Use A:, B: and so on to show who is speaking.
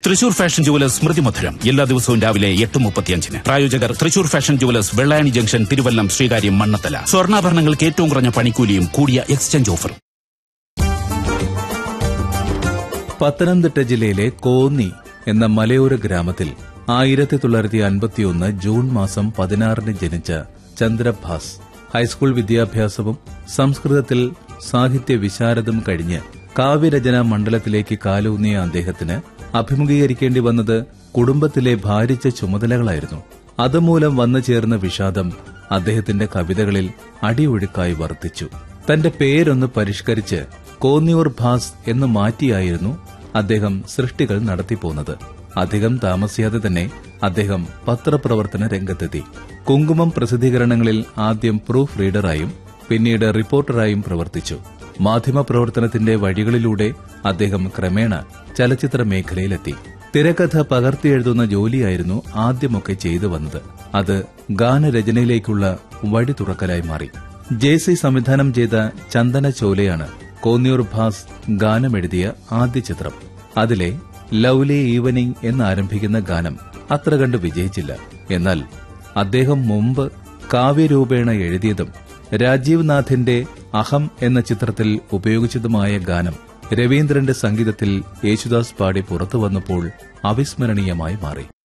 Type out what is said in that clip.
A: Thrissur Fashion jewellers സ്മൃതി മധുരം എല്ലാ ദിവസവും രാവിലെ എട്ട് മുപ്പത്തിയഞ്ചിന് പ്രായോജകർ തൃശൂർ ഫാഷൻ ജുവലേഴ്സ് വെള്ളായണി ജംഗ്ഷൻ തിരുവല്ലം ശ്രീകാര്യം മണ്ണത്തല സ്വർണ്ണാഭരണങ്ങൾക്ക് ഏറ്റവും കുറഞ്ഞ പണിക്കൂലിയും കൂടിയ എക്സ്ചേഞ്ച് ഓഫറും
B: പത്തനംതിട്ട ജില്ലയിലെ കോന്നി എന്ന മലയോര ഗ്രാമത്തിൽ ആയിരത്തി തൊള്ളായിരത്തി അൻപത്തിയൊന്ന് ജൂൺ മാസം പതിനാറിന് ജനിച്ച ചന്ദ്രഭാസ് ഹൈസ്കൂൾ വിദ്യാഭ്യാസവും സംസ്കൃതത്തിൽ സാഹിത്യ വിശാരദം കഴിഞ്ഞ് കാവ്യരചനാ മണ്ഡലത്തിലേക്ക് കാലൂന്നിയ അദ്ദേഹത്തിന് അഭിമുഖീകരിക്കേണ്ടി വന്നത് കുടുംബത്തിലെ ഭാരിച്ച ചുമതലകളായിരുന്നു അതുമൂലം വന്നു ചേർന്ന വിഷാദം അദ്ദേഹത്തിന്റെ കവിതകളിൽ അടിയൊഴുക്കായി വർദ്ധിച്ചു തന്റെ പേരൊന്ന് പരിഷ്കരിച്ച് കോന്നിയൂർ ഭാസ് എന്ന് മാറ്റിയായിരുന്നു അദ്ദേഹം സൃഷ്ടികൾ നടത്തിപ്പോന്നത് അധികം താമസിയാതെ തന്നെ അദ്ദേഹം പത്രപ്രവർത്തന രംഗത്തെത്തി കുങ്കുമം പ്രസിദ്ധീകരണങ്ങളിൽ ആദ്യം പ്രൂഫ് റീഡറായും പിന്നീട് റിപ്പോർട്ടറായും പ്രവർത്തിച്ചു മാധ്യമപ്രവർത്തനത്തിന്റെ വഴികളിലൂടെ അദ്ദേഹം ക്രമേണ ചലച്ചിത്ര മേഖലയിലെത്തി തിരക്കഥ പകർത്തിയെഴുതുന്ന ജോലിയായിരുന്നു ആദ്യമൊക്കെ ചെയ്തു വന്നത് അത് ഗാനരചനയിലേക്കുള്ള വഴി തുറക്കലായി മാറി ജെ സി സംവിധാനം ചെയ്ത ചന്ദന ചോലയാണ് കോന്നിയൂർ ഭാസ് ഗാനമെഴുതിയ ആദ്യ ചിത്രം അതിലെ ലവ്ലി ഈവനിംഗ് എന്നാരംഭിക്കുന്ന ഗാനം അത്ര കണ്ട് വിജയിച്ചില്ല എന്നാൽ അദ്ദേഹം മുമ്പ് കാവ്യരൂപേണ എഴുതിയതും രാജീവ് നാഥിന്റെ അഹം എന്ന ചിത്രത്തിൽ ഉപയോഗിച്ചതുമായ ഗാനം രവീന്ദ്രന്റെ സംഗീതത്തിൽ യേശുദാസ് പാടി പുറത്തു വന്നപ്പോൾ അവിസ്മരണീയമായി മാറി